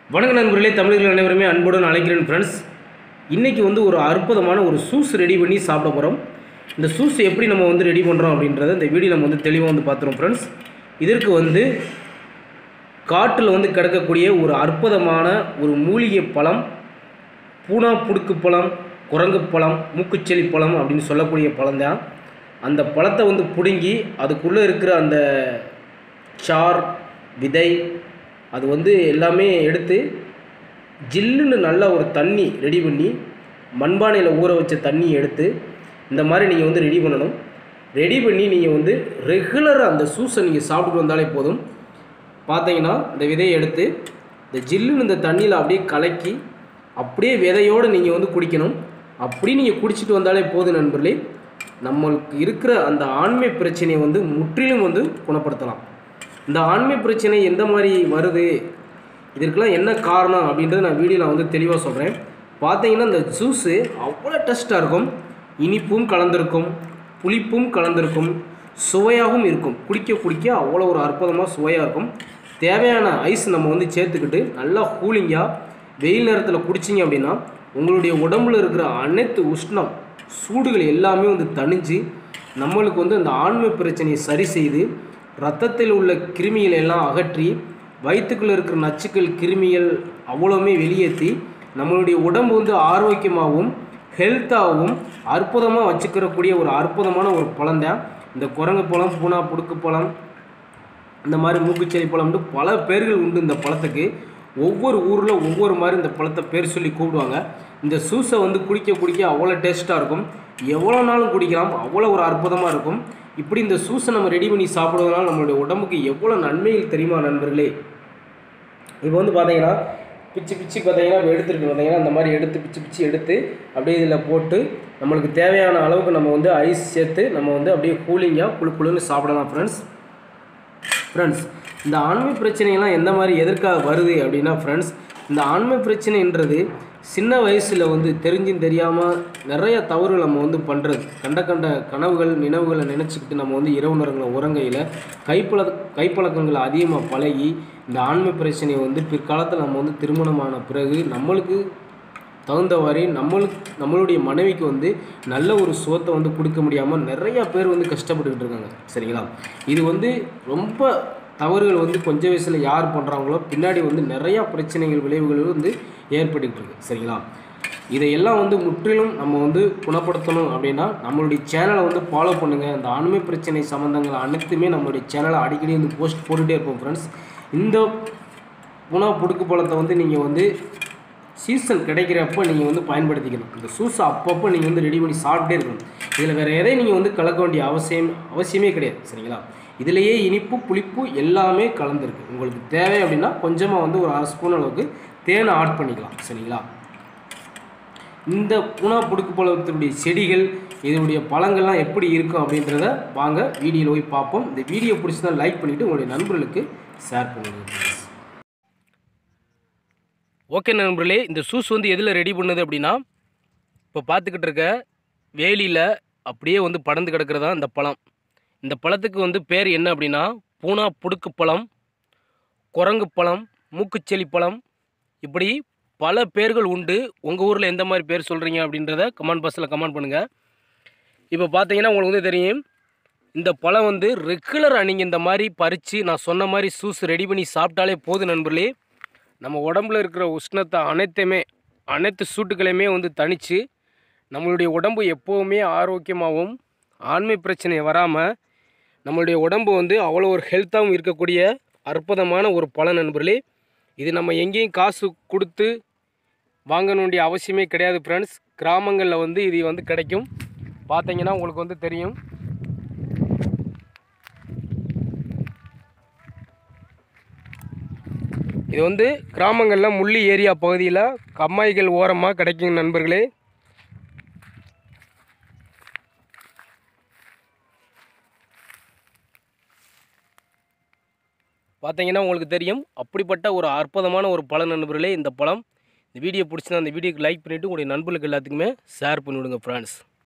வணக்க நண்பர்களே தமிழர்கள் அனைவருமே அன்புடன் அழைக்கிறேன் ஃப்ரெண்ட்ஸ் இன்றைக்கி வந்து ஒரு அற்புதமான ஒரு சூஸ் ரெடி பண்ணி சாப்பிட போகிறோம் இந்த சூஸ் எப்படி நம்ம வந்து ரெடி பண்ணுறோம் அப்படின்றத இந்த வீடியோ நம்ம வந்து தெளிவாக வந்து பார்த்துருவோம் ஃப்ரெண்ட்ஸ் இதற்கு வந்து காட்டில் வந்து கிடக்கக்கூடிய ஒரு அற்புதமான ஒரு மூலிகை பழம் பூனா புடுக்கு பழம் குரங்கு பழம் மூக்குச்செளி பழம் அப்படின்னு சொல்லக்கூடிய பழம் தான் அந்த பழத்தை வந்து பிடுங்கி அதுக்குள்ளே இருக்கிற அந்த சார் விதை அது வந்து எல்லாமே எடுத்து ஜில்லுன்னு நல்ல ஒரு தண்ணி ரெடி பண்ணி மண்பானையில் ஊற வச்ச தண்ணி எடுத்து இந்த மாதிரி நீங்கள் வந்து ரெடி பண்ணணும் ரெடி பண்ணி நீங்கள் வந்து ரெகுலராக அந்த சூஸை நீங்கள் சாப்பிட்டுட்டு வந்தாலே போதும் பார்த்தீங்கன்னா இந்த விதையை எடுத்து இந்த ஜில்லுன்னு இந்த தண்ணியில் அப்படியே கலக்கி அப்படியே விதையோடு நீங்கள் வந்து குடிக்கணும் அப்படி நீங்கள் குடிச்சிட்டு வந்தாலே போதும் நண்பர்களே நம்மளுக்கு இருக்கிற அந்த ஆண்மை பிரச்சனையை வந்து முற்றிலும் வந்து குணப்படுத்தலாம் இந்த ஆண்மை பிரச்சனை எந்த மாதிரி வருது இதற்கெல்லாம் என்ன காரணம் அப்படின்றத நான் வீடியோவில் வந்து தெளிவாக சொல்கிறேன் பார்த்தீங்கன்னா இந்த ஜூஸு அவ்வளோ டேஸ்ட்டாக இருக்கும் இனிப்பும் கலந்திருக்கும் புளிப்பும் கலந்திருக்கும் சுவையாகவும் இருக்கும் குடிக்க குடிக்க அவ்வளோ ஒரு அற்புதமாக சுவையாக இருக்கும் தேவையான ஐஸ் நம்ம வந்து சேர்த்துக்கிட்டு நல்லா கூலிங்காக வெயில் நேரத்தில் குடிச்சிங்க அப்படின்னா உங்களுடைய உடம்புல இருக்கிற அனைத்து உஷ்ணம் சூடுகள் எல்லாமே வந்து தணிஞ்சு நம்மளுக்கு வந்து அந்த ஆண்மை பிரச்சனையை சரி செய்து ரத்தத்தில் உள்ள கிருமிகளை எல்லாம் அகற்றி வயிற்றுக்குள்ளே இருக்கிற நச்சுக்கள் கிருமிகள் அவ்வளோவுமே வெளியேற்றி நம்மளுடைய உடம்பு வந்து ஆரோக்கியமாகவும் ஹெல்த்தாகவும் அற்புதமாக வச்சுக்கிறக்கூடிய ஒரு அற்புதமான ஒரு பழம் தான் இந்த குரங்கு பழம் பூனா புடுக்கு பழம் இந்த மாதிரி மூக்குச்செடி பழம்னு பல பேர்கள் உண்டு இந்த பழத்துக்கு ஒவ்வொரு ஊரில் ஒவ்வொரு மாதிரி இந்த பழத்தை பேர் சொல்லி கூப்பிடுவாங்க இந்த சூஸை வந்து குடிக்க குடிக்க அவ்வளோ டேஸ்ட்டாக இருக்கும் எவ்வளோ நாளும் குடிக்கலாம் அவ்வளோ ஒரு அற்புதமாக இருக்கும் இப்படி இந்த சூஸை நம்ம ரெடி பண்ணி சாப்பிடுவதனால நம்மளுடைய உடம்புக்கு எவ்வளோ நன்மைகள் தெரியுமா நண்பர்களே இப்போ வந்து பார்த்தீங்கன்னா பிச்சு பிச்சு பார்த்தீங்கன்னா இப்போ எடுத்துருக்கு பார்த்தீங்கன்னா அந்த மாதிரி எடுத்து பிச்சு பிச்சு எடுத்து அப்படியே இதில் போட்டு நம்மளுக்கு தேவையான அளவுக்கு நம்ம வந்து ஐஸ் சேர்த்து நம்ம வந்து அப்படியே கூலிங்காக குழு குழுன்னு சாப்பிடலாம் ஃப்ரெண்ட்ஸ் ஃப்ரெண்ட்ஸ் இந்த ஆண்மை பிரச்சனையெல்லாம் எந்த மாதிரி எதற்காக வருது அப்படின்னா ஃப்ரெண்ட்ஸ் இந்த ஆண்மை பிரச்சனைன்றது சின்ன வயசில் வந்து தெரிஞ்சும் தெரியாமல் நிறைய தவறுகள் நம்ம வந்து பண்ணுறது கண்ட கண்ட கனவுகள் நினைவுகளை நினச்சிக்கிட்டு நம்ம வந்து இரவு நேரங்களில் உறங்கையில் கைப்பழ கைப்பழக்கங்களை அதிகமாக பழகி இந்த ஆண்மை பிரச்சனையை வந்து பிற்காலத்தில் நம்ம வந்து திருமணமான பிறகு நம்மளுக்கு தகுந்தவாறு நம்மளுக்கு நம்மளுடைய மனைவிக்கு வந்து நல்ல ஒரு சோத்தை வந்து கொடுக்க முடியாமல் நிறையா பேர் வந்து கஷ்டப்பட்டுக்கிட்டு இருக்காங்க சரிங்களா இது வந்து ரொம்ப தவறுகள் வந்து கொஞ்ச வயசில் யார் பண்ணுறாங்களோ பின்னாடி வந்து நிறையா பிரச்சனைகள் விளைவுகள் வந்து ஏற்பட்டுக்கிட்டு இருக்கு சரிங்களா இதையெல்லாம் வந்து முற்றிலும் நம்ம வந்து குணப்படுத்தணும் அப்படின்னா நம்மளுடைய சேனலை வந்து ஃபாலோ பண்ணுங்கள் இந்த ஆண்மை பிரச்சனை சம்மந்தங்கள் அனைத்துமே நம்மளுடைய சேனலை அடிக்கடி வந்து போஸ்ட் போட்டுகிட்டே இருப்போம் ஃப்ரெண்ட்ஸ் இந்த உணவு புடுக்கு பழத்தை வந்து நீங்கள் வந்து சீசன் கிடைக்கிறப்ப நீங்கள் வந்து பயன்படுத்திக்கணும் இந்த சூஸை அப்பப்போ நீங்கள் வந்து ரெடி பண்ணி சாப்பிட்டே இருக்கணும் இதில் வேறு எதையும் நீங்கள் வந்து கலக்க வேண்டிய அவசியம் அவசியமே கிடையாது சரிங்களா இதிலேயே இனிப்பு புளிப்பு எல்லாமே கலந்துருக்கு உங்களுக்கு தேவை அப்படின்னா கொஞ்சமாக வந்து ஒரு அரை ஸ்பூன் அளவுக்கு தேனை ஆட் பண்ணிக்கலாம் சரிங்களா இந்த புனா புடுக்கு பழத்தினுடைய செடிகள் இதனுடைய பழங்கள்லாம் எப்படி இருக்கும் அப்படின்றத வாங்க வீடியோவில் போய் பார்ப்போம் இந்த வீடியோ பிடிச்சதா லைக் பண்ணிவிட்டு உங்களுடைய நண்பர்களுக்கு ஷேர் பண்ணுங்கள் ஓகே நண்பர்களே இந்த சூஸ் வந்து எதில் ரெடி பண்ணுது அப்படின்னா இப்போ பார்த்துக்கிட்டு இருக்க வேலியில் அப்படியே வந்து படர்ந்து கிடக்கிறதா இந்த பழம் இந்த பழத்துக்கு வந்து பேர் என்ன அப்படின்னா பூனா புடுக்கு பழம் குரங்கு பழம் மூக்குச்செளி பழம் இப்படி பல பேர்கள் உண்டு உங்கள் ஊரில் எந்த மாதிரி பேர் சொல்கிறீங்க அப்படின்றத கமெண்ட் பாக்ஸில் கமெண்ட் பண்ணுங்கள் இப்போ பார்த்தீங்கன்னா உங்களுக்கு வந்து தெரியும் இந்த பழம் வந்து ரெகுலராக நீங்கள் இந்த மாதிரி பறித்து நான் சொன்ன மாதிரி சூஸ் ரெடி பண்ணி சாப்பிட்டாலே போதும் நண்பர்களே நம்ம உடம்புல இருக்கிற உஷ்ணத்தை அனைத்தையுமே அனைத்து சூட்டுகளையுமே வந்து தணித்து நம்மளுடைய உடம்பு எப்போவுமே ஆரோக்கியமாகவும் ஆண்மை பிரச்சனை வராமல் நம்மளுடைய உடம்பு வந்து அவ்வளோ ஒரு ஹெல்த்தாகவும் இருக்கக்கூடிய அற்புதமான ஒரு பலன் நண்பர்களே இது நம்ம எங்கேயும் காசு கொடுத்து வாங்க வேண்டிய அவசியமே கிடையாது ஃப்ரெண்ட்ஸ் கிராமங்களில் வந்து இது வந்து கிடைக்கும் பார்த்தீங்கன்னா உங்களுக்கு வந்து தெரியும் இது வந்து கிராமங்களில் முள்ளி ஏரியா பகுதியில் கம்மாய்கள் ஓரமாக கிடைக்கும் நண்பர்களே பார்த்தீங்கன்னா உங்களுக்கு தெரியும் அப்படிப்பட்ட ஒரு அற்புதமான ஒரு பழ நண்பர்களே இந்த பழம் இந்த வீடியோ பிடிச்சினா அந்த வீடியோக்கு லைக் பண்ணிவிட்டு உங்களுடைய நண்பர்களுக்கு எல்லாத்துக்குமே ஷேர் பண்ணிவிடுங்க ஃப்ரெண்ட்ஸ்